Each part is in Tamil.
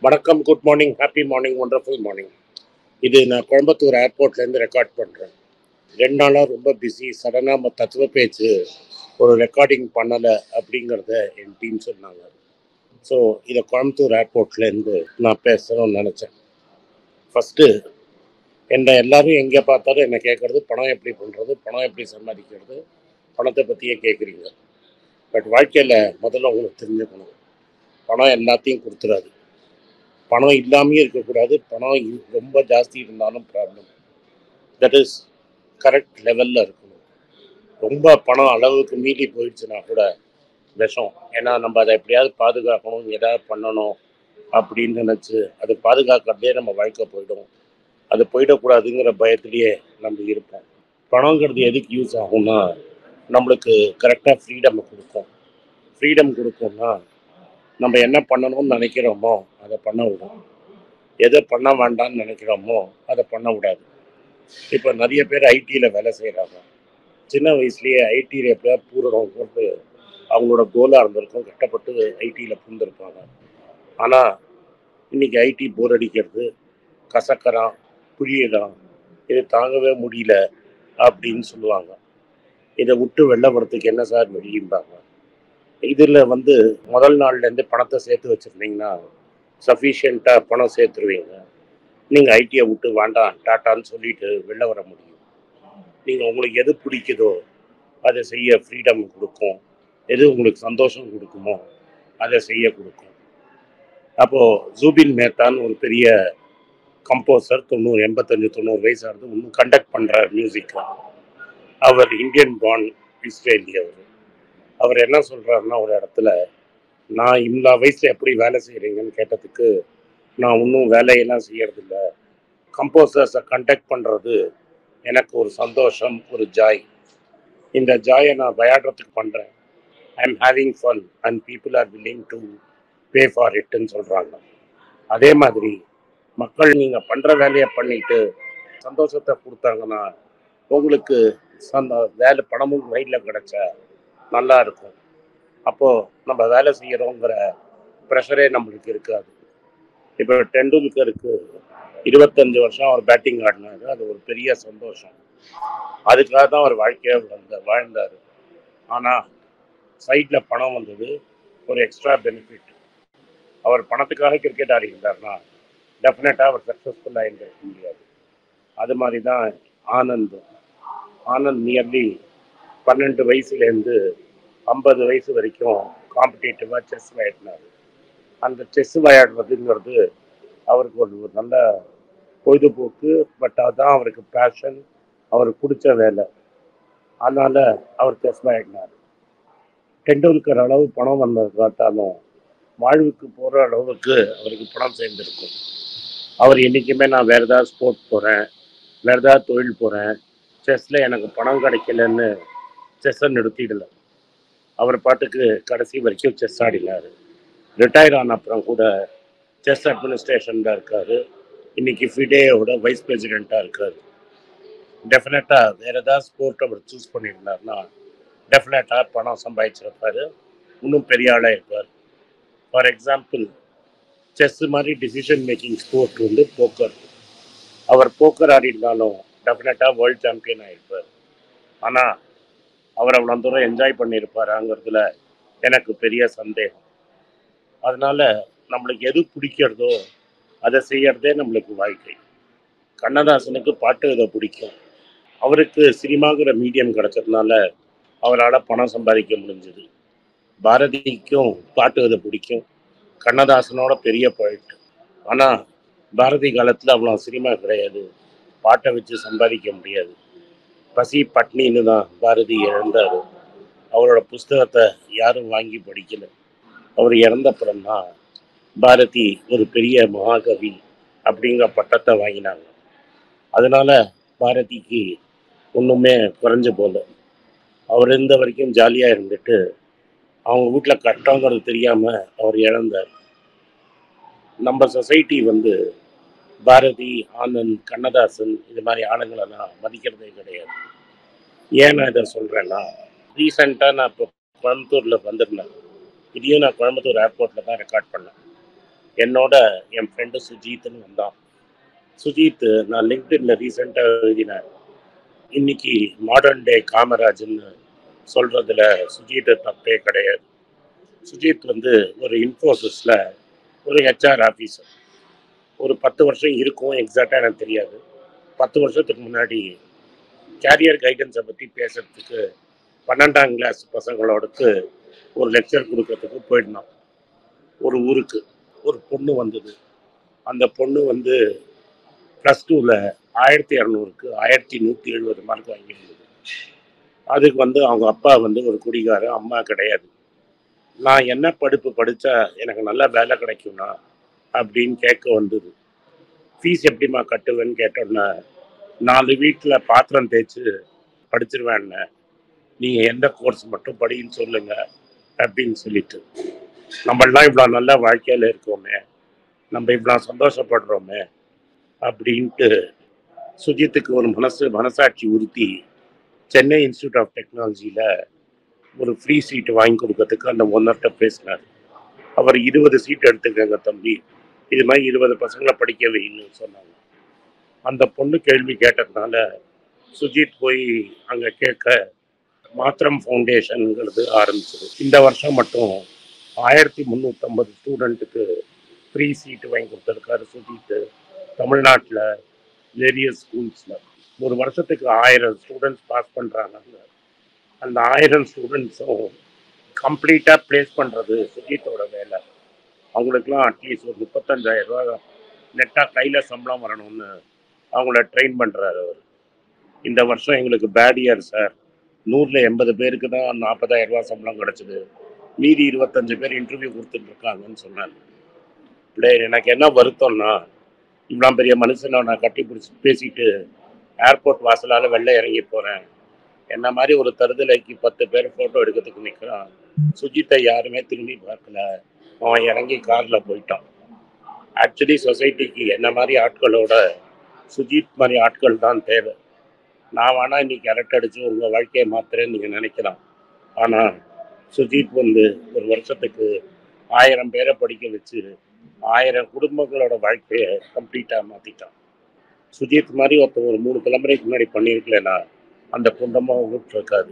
வணக்கம் good morning happy morning wonderful morning இது நான் கோயம்புத்தூர் ஏர்போர்ட்லேருந்து ரெக்கார்ட் பண்ணுறேன் ரெண்டு நாளாக ரொம்ப பிஸி சடனாக நம்ம தத்துவ பேச்சு ஒரு ரெக்கார்டிங் பண்ணலை அப்படிங்கிறத என் டீம் சொன்னாங்க ஸோ இதை கோயம்புத்தூர் ஏர்போர்ட்லேருந்து நான் பேசணும்னு நினச்சேன் ஃபஸ்ட்டு என்னை எல்லாரும் எங்கே பார்த்தாலும் என்னை கேட்குறது பணம் எப்படி பண்ணுறது பணம் எப்படி சம்பாதிக்கிறது பணத்தை பற்றியே கேட்குறீங்க பட் வாழ்க்கையில் முதல்ல உங்களுக்கு தெரிஞ்சுக்கணும் பணம் எல்லாத்தையும் கொடுத்துறாது பணம் இல்லாமையும் இருக்கக்கூடாது பணம் இ- ரொம்ப ஜாஸ்தி இருந்தாலும் ப்ராப்ளம் தட் இஸ் கரெக்ட் லெவலில் இருக்கணும் ரொம்ப பணம் அளவுக்கு மீறி போயிடுச்சுன்னா கூட விஷம் ஏன்னா நம்ம அதை எப்படியாவது பாதுகாக்கணும் ஏதாவது பண்ணணும் அப்படின்னு நினச்சி அது பாதுகாக்கிறதே நம்ம வாழ்க்கை போயிடும் அது போயிடக்கூடாதுங்கிற பயத்திலேயே நம்ம இருப்போம் பணங்கிறது எதுக்கு யூஸ் ஆகும்னா நம்மளுக்கு கரெக்டாக ஃப்ரீடம் கொடுக்கும் ஃப்ரீடம் கொடுக்கும்னா நம்ம என்ன பண்ணணும்னு நினைக்கிறோமோ அதை பண்ண விடும் எதை பண்ண வேண்டாம்னு நினைக்கிறோமோ அதை பண்ண விடாது இப்போ நிறைய பேர் ஐடியில் வேலை செய்கிறாங்க சின்ன வயசுலேயே ஐடியில் எப்படியா பூரணம் போட்டு அவங்களோட கோலாக இருந்திருக்கும் கஷ்டப்பட்டு ஐடியில் பூந்திருப்பாங்க ஆனால் இன்னைக்கு ஐடி போர் அடிக்கிறது கசக்கறான் புழியலாம் இது தாங்கவே முடியல அப்படின்னு சொல்லுவாங்க இதை விட்டு வெளில வரதுக்கு என்ன சார் வழியும்பாங்க இதில் வந்து முதல் நாள்லேருந்து பணத்தை சேர்த்து வச்சுருந்தீங்கன்னா சஃபிஷியண்ட்டாக பணம் சேர்த்துருவீங்க நீங்கள் ஐடியை விட்டு வேண்டாம் டாட்டான்னு சொல்லிட்டு வெளில வர முடியும் நீங்கள் உங்களுக்கு எது பிடிக்குதோ அதை செய்ய ஃப்ரீடம் கொடுக்கும் எது உங்களுக்கு சந்தோஷம் கொடுக்குமோ அதை செய்ய கொடுக்கும் அப்போது ஜூபின் மேத்தான்னு ஒரு பெரிய கம்போசர் தொண்ணூறு எண்பத்தஞ்சு தொண்ணூறு வயசு ஆகுது இன்னும் கண்டக்ட் பண்ணுறார் மியூசிக்கை அவர் இந்தியன் பான் இஸ்ரேலி அவர் அவர் என்ன சொல்கிறாருன்னா ஒரு இடத்துல நான் இவ்வளோ வயசில் எப்படி வேலை செய்கிறீங்கன்னு கேட்டதுக்கு நான் இன்னும் வேலையெல்லாம் செய்யறதில்ல கம்போசர்ஸை கண்டக்ட் பண்ணுறது எனக்கு ஒரு சந்தோஷம் ஒரு ஜாய் இந்த ஜாயை நான் விளையாடுறதுக்கு பண்ணுறேன் I am having fun and people are willing to pay for இட்னு சொல்கிறாங்க அதே மாதிரி மக்கள் நீங்கள் பண்ணுற வேலையை பண்ணிட்டு சந்தோஷத்தை கொடுத்தாங்கன்னா உங்களுக்கு அந்த வேலை பணமும் கையில் கிடைச்சா நல்லா இருக்கும் அப்போது நம்ம வேலை செய்கிறோங்கிற ப்ரெஷரே நம்மளுக்கு இருக்காது இப்போ டெண்டுல்கருக்கு இருபத்தஞ்சு வருஷம் அவர் பேட்டிங் ஆடினாரு அது ஒரு பெரிய சந்தோஷம் அதுக்காக தான் அவர் வாழ்க்கையை வந்த வாழ்ந்தார் ஆனால் சைடில் பணம் வந்தது ஒரு எக்ஸ்ட்ரா பெனிஃபிட் அவர் பணத்துக்காக கிரிக்கெட் ஆடி இருந்தார்னா டெஃபினட்டாக அவர் சக்ஸஸ்ஃபுல்லாக இருந்திருக்க முடியாது அது மாதிரி தான் ஆனந்த் ஆனந்த் நியர்லி பன்னெண்டு வயசுலேருந்து ஐம்பது வயசு வரைக்கும் காம்படிட்டிவாக செஸ் விளையாடினார் அந்த செஸ் விளையாடுறதுங்கிறது அவருக்கு ஒரு ஒரு நல்ல பொழுதுபோக்கு பட் அதுதான் அவருக்கு பேஷன் அவருக்கு பிடிச்ச வேலை அதனால் அவர் செஸ் விளையாடினார் டெண்டுல்கர் அளவு பணம் வந்தது பார்த்தாலும் வாழ்வுக்கு போகிற அளவுக்கு அவருக்கு பணம் சேர்ந்துருக்கும் அவர் என்றைக்குமே நான் வேறு ஏதாவது ஸ்போர்ட் போகிறேன் வேறு ஏதாவது தொழில் போகிறேன் செஸ்ஸில் எனக்கு பணம் கிடைக்கலன்னு செஸ்ஸை நிறுத்திடல அவர் பாட்டுக்கு கடைசி வரைக்கும் செஸ் ஆடினார் ரிட்டையர் ஆன அப்புறம் கூட செஸ் அட்மினிஸ்ட்ரேஷனில் இருக்கார் இன்னைக்கு ஃபிடேயோட வைஸ் பிரசிடெண்ட்டாக இருக்கார் டெஃபினட்டாக வேறு ஏதாவது ஸ்போர்ட் அவர் சூஸ் பண்ணியிருந்தாருன்னா டெஃபினட்டாக பணம் சம்பாதிச்சிருப்பார் இன்னும் பெரிய ஆளாக இருப்பார் ஃபார் எக்ஸாம்பிள் செஸ் மாதிரி டிசிஷன் மேக்கிங் ஸ்போர்ட் வந்து போக்கர் அவர் போக்கர் ஆடிருந்தாலும் டெஃபினட்டாக வேர்ல்ட் சாம்பியன் ஆகிருப்பார் ஆனால் அவர் அவ்வளோ தூரம் என்ஜாய் பண்ணியிருப்பாராங்கிறதுல எனக்கு பெரிய சந்தேகம் அதனால நம்மளுக்கு எது பிடிக்கிறதோ அதை செய்யறதே நம்மளுக்கு வாழ்க்கை கண்ணதாசனுக்கு பாட்டு இதை பிடிக்கும் அவருக்கு சினிமாங்கிற மீடியம் கிடைச்சதுனால அவரால் பணம் சம்பாதிக்க முடிஞ்சது பாரதிக்கும் பாட்டு இதை பிடிக்கும் கண்ணதாசனோட பெரிய போயிட்டு ஆனால் பாரதி காலத்தில் அவ்வளோ சினிமா கிடையாது பாட்டை வச்சு சம்பாதிக்க முடியாது பசி பட்னின்னு தான் பாரதி இழந்தார் அவரோட புஸ்தகத்தை யாரும் வாங்கி படிக்கல அவர் இறந்தப்புறம் தான் பாரதி ஒரு பெரிய மகாகவி அப்படிங்கிற பட்டத்தை வாங்கினாங்க அதனால பாரதிக்கு ஒன்றுமே குறைஞ்ச போல அவர் இருந்த வரைக்கும் ஜாலியாக இருந்துட்டு அவங்க வீட்டில் கஷ்டங்கிறது தெரியாமல் அவர் இழந்தார் நம்ம சொசைட்டி வந்து பாரதி ஆனந்த் கண்ணதாசன் இது மாதிரி ஆளுங்களெல்லாம் மதிக்கிறதே கிடையாது ஏன் நான் இதை சொல்கிறேன்னா ரீசெண்டாக நான் இப்போ கோயம்புத்தூரில் வந்திருந்தேன் இதையும் நான் கோயம்புத்தூர் ஏர்போர்ட்டில் தான் ரெக்கார்ட் பண்ணேன் என்னோட என் ஃப்ரெண்டு சுஜித்னு வந்தான் சுஜித் நான் லிங்க்டின்ல ரீசெண்டாக எழுதினேன் இன்னைக்கு மாடர்ன் டே காமராஜ்னு சொல்றதுல சுஜித் தப்பே கிடையாது சுஜித் வந்து ஒரு இன்ஃபோசிஸில் ஒரு ஹெச்ஆர் ஆஃபீஸர் ஒரு பத்து வருஷம் இருக்கும் எக்ஸாக்டாக எனக்கு தெரியாது பத்து வருஷத்துக்கு முன்னாடி கேரியர் கைடன்ஸை பற்றி பேசுறதுக்கு பன்னெண்டாம் கிளாஸ் பசங்களோடக்கு ஒரு லெக்சர் கொடுக்கறதுக்கு போயிருந்தோம் ஒரு ஊருக்கு ஒரு பொண்ணு வந்தது அந்த பொண்ணு வந்து ப்ளஸ் டூவில் ஆயிரத்தி இரநூறுக்கு ஆயிரத்தி நூற்றி எழுபது மார்க் வாங்கியிருந்தது அதுக்கு வந்து அவங்க அப்பா வந்து ஒரு குடிகாரன் அம்மா கிடையாது நான் என்ன படிப்பு படித்தா எனக்கு நல்ல வேலை கிடைக்கும்னா அப்படின்னு கேட்க வந்தது ஃபீஸ் எப்படிம்மா கட்டுவேன்னு கேட்டோன்னா நாலு வீட்டில் பாத்திரம் தேய்ச்சி படிச்சிருவேன்னு நீங்கள் எந்த கோர்ஸ் மட்டும் படின்னு சொல்லுங்க அப்படின்னு சொல்லிட்டு நம்மளாம் இவ்வளோ நல்ல வாழ்க்கையில் இருக்கோமே நம்ம இவ்வளோ சந்தோஷப்படுறோமே அப்படின்ட்டு சுஜித்துக்கு ஒரு மனசு மனசாட்சி உறுத்தி சென்னை இன்ஸ்டியூட் ஆஃப் டெக்னாலஜியில் ஒரு ஃப்ரீ சீட் வாங்கி கொடுக்கறதுக்கு அந்த ஒன்னர்கிட்ட பேசினார் அவர் இருபது சீட் எடுத்துக்கங்க தம்பி இது மாதிரி இருபது பசங்களை படிக்க வைன்னு சொன்னாங்க அந்த பொண்ணு கேள்வி கேட்டதுனால சுஜித் போய் அங்கே கேட்க மாத்திரம் ஃபவுண்டேஷனுங்கிறது ஆரம்பிச்சது இந்த வருஷம் மட்டும் ஆயிரத்தி முந்நூற்றம்பது ஸ்டூடெண்ட்டுக்கு ஃப்ரீ சீட்டு வாங்கி கொடுத்துருக்காரு சுஜித் தமிழ்நாட்டில் வேரியஸ் ஸ்கூல்ஸில் ஒரு வருஷத்துக்கு ஆயிரம் ஸ்டூடெண்ட்ஸ் பாஸ் பண்ணுறாங்க அந்த ஆயிரம் ஸ்டூடெண்ட்ஸும் கம்ப்ளீட்டாக ப்ளேஸ் பண்ணுறது சுஜித்தோட வேலை அவங்களுக்குலாம் அட்லீஸ்ட் ஒரு முப்பத்தஞ்சாயிரம் ரூபா நெட்டாக கையில் சம்பளம் வரணும்னு அவங்கள ட்ரெயின் பண்ணுறாரு அவர் இந்த வருஷம் எங்களுக்கு பேட் இயர் சார் நூறில் எண்பது பேருக்கு தான் நாற்பதாயிரம் ரூபா சம்பளம் கிடச்சிது மீதி இருபத்தஞ்சு பேர் இன்டர்வியூ கொடுத்துட்டு இருக்காங்கன்னு சொன்னார் இல்லை எனக்கு என்ன வருத்தம்னா இவ்வளோ பெரிய மனுஷனை நான் கட்டி பிடிச்சி பேசிட்டு ஏர்போர்ட் வாசலால் வெளில இறங்கி போகிறேன் என்ன மாதிரி ஒரு தருதலைக்கு பத்து பேர் ஃபோட்டோ எடுக்கிறதுக்கு நிற்கிறான் சுஜித்தை யாருமே திரும்பி பார்க்கல அவன் இறங்கி காரில் போயிட்டான் ஆக்சுவலி சொசைட்டிக்கு என்ன மாதிரி ஆட்களோட சுஜித் மாதிரி ஆட்கள் தான் தேவை நான் வேணா இன்னைக்கு அரட்டை அடிச்சு உங்கள் வாழ்க்கையை மாத்துறேன்னு நீங்கள் நினைக்கலாம் ஆனால் சுஜித் வந்து ஒரு வருஷத்துக்கு ஆயிரம் பேரை படிக்க வச்சு ஆயிரம் குடும்பங்களோட வாழ்க்கையை கம்ப்ளீட்டாக மாற்றிட்டான் சுஜித் மாதிரி ஒருத்தன் ஒரு மூணு தலைமுறைக்கு முன்னாடி பண்ணியிருக்கலனா அந்த குண்டமாக விட்டுருக்காது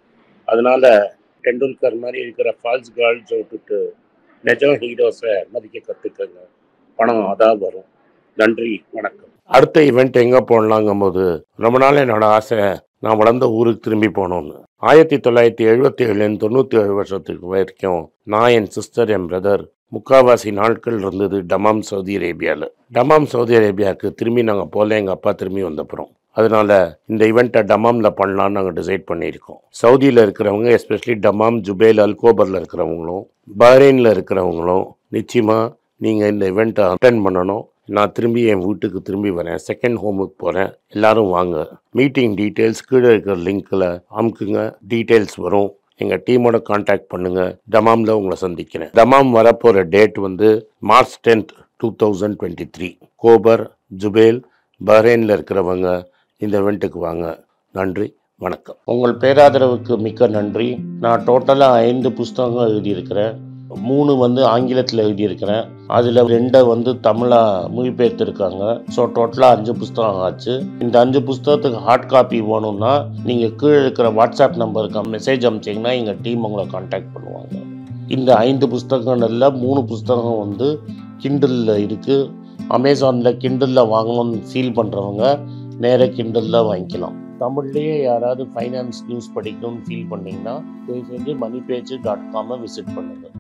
அதனால டெண்டுல்கர் மாதிரி இருக்கிற ஃபால்ஸ் கேர்ள்ஸ் விட்டுட்டு நிஜம் ஹீரோஸை மதிக்க கற்றுக்கங்க பணம் அதான் வரும் நன்றி வணக்கம் அடுத்த ஈவெண்ட் எங்கே போடலாங்கும் போது ரொம்ப நாள் என்னோட ஆசை நான் வளர்ந்த ஊருக்கு திரும்பி போகணும்னு ஆயிரத்தி தொள்ளாயிரத்தி எழுபத்தி ஏழுலேருந்து தொண்ணூற்றி ஏழு வருஷத்துக்கு வரைக்கும் நான் என் சிஸ்டர் என் பிரதர் முக்காவாசி நாட்கள் இருந்தது டமாம் சவுதி அரேபியாவில் டமாம் சவுதி அரேபியாவுக்கு திரும்பி நாங்கள் போல எங்கள் அப்பா திரும்பி வந்தப்புறம் அதனால இந்த ஈவெண்ட்டை டமாமில் பண்ணலான்னு நாங்கள் டிசைட் பண்ணியிருக்கோம் சவுதியில் இருக்கிறவங்க எஸ்பெஷலி டமாம் ஜுபேல் அல்கோபரில் இருக்கிறவங்களும் பஹ்ரைனில் இருக்கிறவங்களும் நிச்சயமாக நீங்கள் இந்த ஈவெண்ட்டை அட்டன் பண்ணணும் நான் திரும்பி என் வீட்டுக்கு திரும்பி வரேன் செகண்ட் ஹோமுக்கு போகிறேன் எல்லாரும் வாங்க மீட்டிங் டீட்டெயில்ஸ் கீழே இருக்கிற லிங்க்கில் அமுக்குங்க டீட்டெயில்ஸ் வரும் எங்கள் டீமோட காண்டாக்ட் பண்ணுங்கள் தமாமில் உங்களை சந்திக்கிறேன் தமாம் வரப்போகிற டேட் வந்து March tenth two thousand twenty three Khobar Jubail பஹ்ரைனில் இருக்கிறவங்க இந்த இவெண்ட்டுக்கு வாங்க நன்றி வணக்கம் உங்கள் பேராதரவுக்கு மிக்க நன்றி நான் டோட்டலாக ஐந்து புஸ்தகங்கள் எழுதியிருக்கிறேன் மூணு வந்து ஆங்கிலத்தில் எழுதியிருக்கிறேன் அதில் ரெண்டை வந்து தமிழாக மொழிபெயர்த்திருக்காங்க ஸோ டோட்டலாக அஞ்சு புஸ்தகம் ஆச்சு இந்த அஞ்சு புஸ்தகத்துக்கு ஹார்ட் காப்பி வேணும்னா நீங்கள் கீழே இருக்கிற வாட்ஸ்அப் நம்பருக்கு மெசேஜ் அனுப்பிச்சிங்கன்னா எங்கள் டீம் உங்களை காண்டாக்ட் பண்ணுவாங்க இந்த ஐந்து புஸ்தகங்கள்ல மூணு புஸ்தகம் வந்து கிண்டலில் இருக்குது அமேசானில் கிண்டலில் வாங்கணும்னு ஃபீல் பண்ணுறவங்க நேராக கிண்டலில் வாங்கிக்கலாம் தமிழ்லேயே யாராவது ஃபைனான்ஸ் நியூஸ் படிக்கணும்னு ஃபீல் பண்ணிங்கன்னா தயவுசெஞ்சு மணி பேஜ் டாட் காமை விசிட் பண்ணுங்கள்